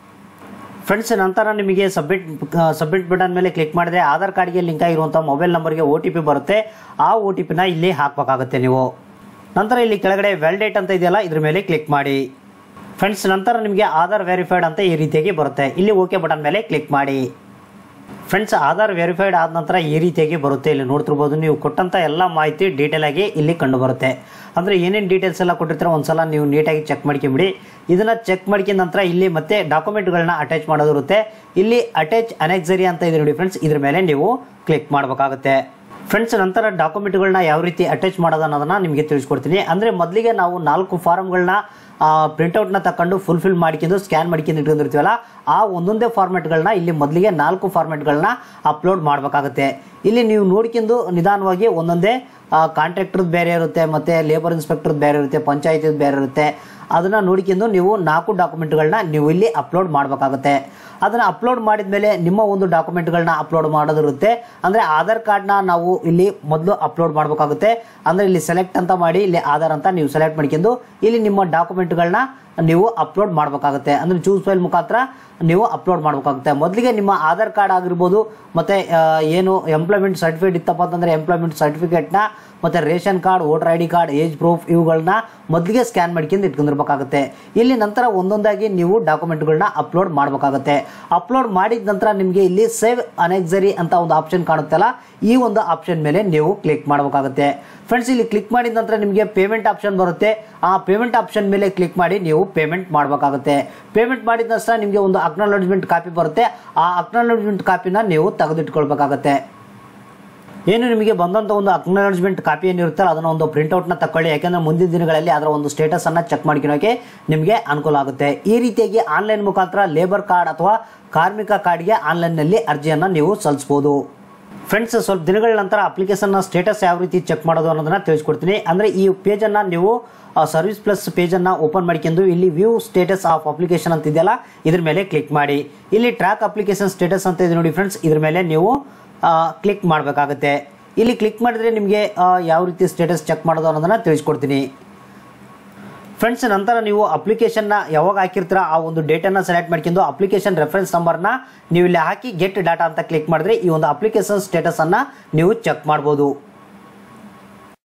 ಫ್ರೆಂಡ್ಸ್ ನಂತರ ನಿಮಗೆ ಸಬ್ಮಿಟ್ ಸಬ್ಮಿಟ್ ಬಟನ್ ಮೇಲೆ ಕ್ಲಿಕ್ ಮಾಡಿದ್ರೆ ಆಧಾರ್ ಕಾರ್ಡ್ಗೆ ಲಿಂಕ್ ಆಗಿರುವಂಥ ಮೊಬೈಲ್ ನಂಬರ್ಗೆ ಒ ಟಿ ಪಿ ಬರುತ್ತೆ ಆ ಒ ಟಿ ಪಿನ ಇಲ್ಲಿ ಹಾಕಬೇಕಾಗುತ್ತೆ ನೀವು ನಂತರ ಇಲ್ಲಿ ಕೆಳಗಡೆ ವ್ಯಾಲಿಡೇಟ್ ಅಂತ ಇದೆಯಲ್ಲ ಇದ್ರ ಮೇಲೆ ಕ್ಲಿಕ್ ಮಾಡಿ ಫ್ರೆಂಡ್ಸ್ ನಂತರ ನಿಮಗೆ ಆಧಾರ್ ವೆರಿಫೈಡ್ ಅಂತ ಈ ರೀತಿಯಾಗಿ ಬರುತ್ತೆ ಇಲ್ಲಿ ಓಕೆ ಬಟನ್ ಮೇಲೆ ಕ್ಲಿಕ್ ಮಾಡಿ ಫ್ರೆಂಡ್ಸ್ ಆಧಾರ್ ವೆರಿಫೈಡ್ ಆದ ನಂತರ ಈ ರೀತಿಯಾಗಿ ಬರುತ್ತೆ ಇಲ್ಲಿ ನೋಡ್ತಿರ್ಬೋದು ನೀವು ಕೊಟ್ಟಂಥ ಎಲ್ಲ ಮಾಹಿತಿ ಡೀಟೇಲ್ ಆಗಿ ಇಲ್ಲಿ ಕಂಡು ಬರುತ್ತೆ ಅಂದರೆ ಏನೇನು ಡೀಟೇಲ್ಸ್ ಎಲ್ಲ ಕೊಟ್ಟಿರ್ತಾರೆ ಒಂದ್ಸಲ ನೀವು ನೀಟಾಗಿ ಚೆಕ್ ಮಾಡ್ಕೊಂಬಿಡಿ ಇದನ್ನು ಚೆಕ್ ಮಾಡ್ಕೊಂಡ ನಂತರ ಇಲ್ಲಿ ಮತ್ತೆ ಡಾಕ್ಯುಮೆಂಟ್ಗಳನ್ನ ಅಟ್ಯಾಚ್ ಮಾಡೋದಿರುತ್ತೆ ಇಲ್ಲಿ ಅಟ್ಯಾಚ್ ಅನೆಕ್ಸರಿ ಅಂತ ಇದೆ ನೋಡಿ ಫ್ರೆಂಡ್ಸ್ ಇದ್ರ ಮೇಲೆ ನೀವು ಕ್ಲಿಕ್ ಮಾಡಬೇಕಾಗುತ್ತೆ ಫ್ರೆಂಡ್ಸ್ ನಂತರ ಡಾಕ್ಯುಮೆಂಟ್ಗಳನ್ನ ಯಾವ ರೀತಿ ಅಟ್ಯಾಚ್ ಮಾಡೋದು ಅನ್ನೋದನ್ನ ನಿಮಗೆ ತಿಳಿಸ್ಕೊಡ್ತೀನಿ ಅಂದರೆ ಮೊದಲಿಗೆ ನಾವು ನಾಲ್ಕು ಫಾರ್ಮ್ಗಳನ್ನ ಪ್ರಿಂಟೌಟ್ನ ತಕೊಂಡು ಫುಲ್ಫಿಲ್ ಮಾಡ್ಕೊಂಡು ಸ್ಕ್ಯಾನ್ ಮಾಡ್ಕೊಂಡು ಇಟ್ಕೊಂಡಿರ್ತೀವಲ್ಲ ಆ ಒಂದೊಂದೇ ಫಾರ್ಮೆಟ್ಗಳನ್ನ ಇಲ್ಲಿ ಮೊದಲಿಗೆ ನಾಲ್ಕು ಫಾರ್ಮೆಟ್ಗಳನ್ನ ಅಪ್ಲೋಡ್ ಮಾಡಬೇಕಾಗುತ್ತೆ ಇಲ್ಲಿ ನೀವು ನೋಡ್ಕೊಂಡು ನಿಧಾನವಾಗಿ ಒಂದೊಂದೇ ಕಾಂಟ್ರಾಕ್ಟರ್ದು ಬೇರೆ ಇರುತ್ತೆ ಮತ್ತು ಲೇಬರ್ ಇನ್ಸ್ಪೆಕ್ಟರ್ದು ಬೇರೆ ಇರುತ್ತೆ ಪಂಚಾಯತಿದು ಬೇರೆ ಇರುತ್ತೆ ಅದನ್ನು ನೋಡ್ಕೊಂಡು ನೀವು ನಾಲ್ಕು ಡಾಕ್ಯುಮೆಂಟ್ಗಳನ್ನ ನೀವು ಇಲ್ಲಿ ಅಪ್ಲೋಡ್ ಮಾಡಬೇಕಾಗುತ್ತೆ ಅದನ್ನು ಅಪ್ಲೋಡ್ ಮಾಡಿದ ಮೇಲೆ ನಿಮ್ಮ ಒಂದು ಡಾಕ್ಯುಮೆಂಟ್ಗಳನ್ನ ಅಪ್ಲೋಡ್ ಮಾಡೋದಿರುತ್ತೆ ಅಂದರೆ ಆಧಾರ್ ಕಾರ್ಡ್ನ ನಾವು ಇಲ್ಲಿ ಮೊದಲು ಅಪ್ಲೋಡ್ ಮಾಡಬೇಕಾಗುತ್ತೆ ಅಂದರೆ ಇಲ್ಲಿ ಸೆಲೆಕ್ಟ್ ಅಂತ ಮಾಡಿ ಇಲ್ಲಿ ಆಧಾರ್ ಅಂತ ನೀವು ಸೆಲೆಕ್ಟ್ ಮಾಡ್ಕೊಂಡು ಇಲ್ಲಿ ನಿಮ್ಮ ಡಾಕ್ಯುಮೆಂಟ್ಗಳನ್ನ ನೀವು ಅಪ್ಲೋಡ್ ಮಾಡಬೇಕಾಗುತ್ತೆ ಅಂದರೆ ಚೂಸ್ ಫೈಲ್ ಮುಖಾಂತರ ನೀವು ಅಪ್ಲೋಡ್ ಮಾಡಬೇಕಾಗುತ್ತೆ ಮೊದಲಿಗೆ ನಿಮ್ಮ ಆಧಾರ್ ಕಾರ್ಡ್ ಆಗಿರ್ಬೋದು ಮತ್ತು ಏನು ಎಂಪ್ಲಾಯ್ಮೆಂಟ್ ಸರ್ಟಿಫಿಕೇಟ್ ಇತ್ತಪ್ಪ ಅಂತಂದರೆ ಎಂಪ್ಲಾಯ್ಮೆಂಟ್ ಸರ್ಟಿಫಿಕೇಟ್ನ ಮತ್ತು ration card voter I D card age proof ಇವುಗಳನ್ನ ಮೊದಲಿಗೆ ಸ್ಕ್ಯಾನ್ ಮಾಡ್ಕೊಂಡು ಇಟ್ಕೊಂಡಿರ್ಬೇಕಾಗುತ್ತೆ ಇಲ್ಲಿ ನಂತರ ಒಂದೊಂದಾಗಿ ನೀವು ಡಾಕ್ಯುಮೆಂಟ್ಗಳನ್ನ ಅಪ್ಲೋಡ್ ಮಾಡಬೇಕಾಗುತ್ತೆ ಅಪ್ಲೋಡ್ ಮಾಡಿದ ನಂತರ ನಿಮಗೆ ಇಲ್ಲಿ ಸೇವ್ ಅನೆಕ್ಸರಿ ಅಂತ ಒಂದು ಆಪ್ಷನ್ ಕಾಣುತ್ತಲ್ಲ ಈ ಒಂದು ಆಪ್ಷನ್ ಮೇಲೆ ನೀವು ಕ್ಲಿಕ್ ಮಾಡಬೇಕಾಗುತ್ತೆ ಫ್ರೆಂಡ್ಸ್ ಇಲ್ಲಿ ಕ್ಲಿಕ್ ಮಾಡಿದ ನಂತರ ನಿಮಗೆ ಪೇಮೆಂಟ್ ಆಪ್ಷನ್ ಬರುತ್ತೆ ಆ ಪೇಮೆಂಟ್ ಆಪ್ಷನ್ ಮೇಲೆ ಕ್ಲಿಕ್ ಮಾಡಿ ನೀವು ಪೇಮೆಂಟ್ ಮಾಡಬೇಕಾಗುತ್ತೆ ಪೇಮೆಂಟ್ ಮಾಡಿದ ನಂತರ ನಿಮಗೆ ಒಂದು ಅಕ್ನಾಲಜ್ಮೆಂಟ್ ಕಾಪಿ ಬರುತ್ತೆ ಆ ಅಕ್ನಾಲಜ್ಮೆಂಟ್ ಕಾಪಿನ ನೀವು ತೆಗೆದಿಟ್ಕೊಳ್ಬೇಕಾಗತ್ತೆ ಏನು ನಿಮಗೆ ಬಂದಂಥ ಒಂದು ಅಕ್ನಾಲಜ್ಮೆಂಟ್ ಕಾಪಿ ಏನಿರುತ್ತಲ್ಲ ಅದನ್ನ ಒಂದು ಪ್ರಿಂಟ್ಔಟ್ನ ತಗೊಳ್ಳಿ ಯಾಕೆಂದ್ರೆ ಮುಂದಿನ ದಿನಗಳಲ್ಲಿ ಅದರ ಒಂದು ಸ್ಟೇಟಸ್ ಅನ್ನ ಚೆಕ್ ಮಾಡ್ಕೊಳ್ಳೋಕೆ ನಿಮಗೆ ಅನುಕೂಲ ಆಗುತ್ತೆ ಈ ರೀತಿಯಾಗಿ ಆನ್ಲೈನ್ ಮುಖಾಂತರ ಲೇಬರ್ ಕಾರ್ಡ್ ಅಥವಾ ಕಾರ್ಮಿಕ ಕಾರ್ಡ್ಗೆ ಆನ್ಲೈನ್ನಲ್ಲಿ ಅರ್ಜಿಯನ್ನು ನೀವು ಸಲ್ಲಿಸಬಹುದು ಫ್ರೆಂಡ್ಸ್ ಸ್ವಲ್ಪ ದಿನಗಳ ನಂತರ ಅಪ್ಲಿಕೇಶನ್ನ ಸ್ಟೇಟಸ್ ಯಾವ ರೀತಿ ಚೆಕ್ ಮಾಡೋದು ಅನ್ನೋದನ್ನ ತಿಳಿಸ್ಕೊಡ್ತೀನಿ ಅಂದರೆ ಈ ಪೇಜನ್ನು ನೀವು ಸರ್ವಿಸ್ ಪ್ಲಸ್ ಪೇಜನ್ನು ಓಪನ್ ಮಾಡ್ಕೊಂಡು ಇಲ್ಲಿ ವ್ಯೂ ಸ್ಟೇಟಸ್ ಆಫ್ ಅಪ್ಲಿಕೇಶನ್ ಅಂತ ಇದೆಯಲ್ಲ ಇದ್ರ ಮೇಲೆ ಕ್ಲಿಕ್ ಮಾಡಿ ಇಲ್ಲಿ ಟ್ರ್ಯಾಕ್ ಅಪ್ಲಿಕೇಶನ್ ಸ್ಟೇಟಸ್ ಅಂತ ಇದೆ ನೋಡಿ ಫ್ರೆಂಡ್ಸ್ ಇದ್ರ ಮೇಲೆ ನೀವು ಕ್ಲಿಕ್ ಮಾಡಬೇಕಾಗುತ್ತೆ ಇಲ್ಲಿ ಕ್ಲಿಕ್ ಮಾಡಿದ್ರೆ ನಿಮಗೆ ಯಾವ ರೀತಿ ಸ್ಟೇಟಸ್ ಚೆಕ್ ಮಾಡೋದು ಅನ್ನೋದನ್ನ ತಿಳಿಸ್ಕೊಡ್ತೀನಿ ಫ್ರೆಂಡ್ಸ್ ನಂತರ ನೀವು ಅಪ್ಲಿಕೇಶನ್ನ ಯಾವಾಗ ಹಾಕಿರ್ತೀರ ಆ ಒಂದು ಡೇಟನ್ನು ಸೆಲೆಕ್ಟ್ ಮಾಡ್ಕೊಂಡು ಅಪ್ಲಿಕೇಶನ್ ರೆಫರೆನ್ಸ್ ನಂಬರ್ನ ನೀವು ಇಲ್ಲಿ ಹಾಕಿ ಗೆಟ್ ಡಾಟಾ ಅಂತ ಕ್ಲಿಕ್ ಮಾಡಿದ್ರೆ ಈ ಒಂದು ಅಪ್ಲಿಕೇಶನ್ ಸ್ಟೇಟಸನ್ನು ನೀವು ಚೆಕ್ ಮಾಡ್ಬೋದು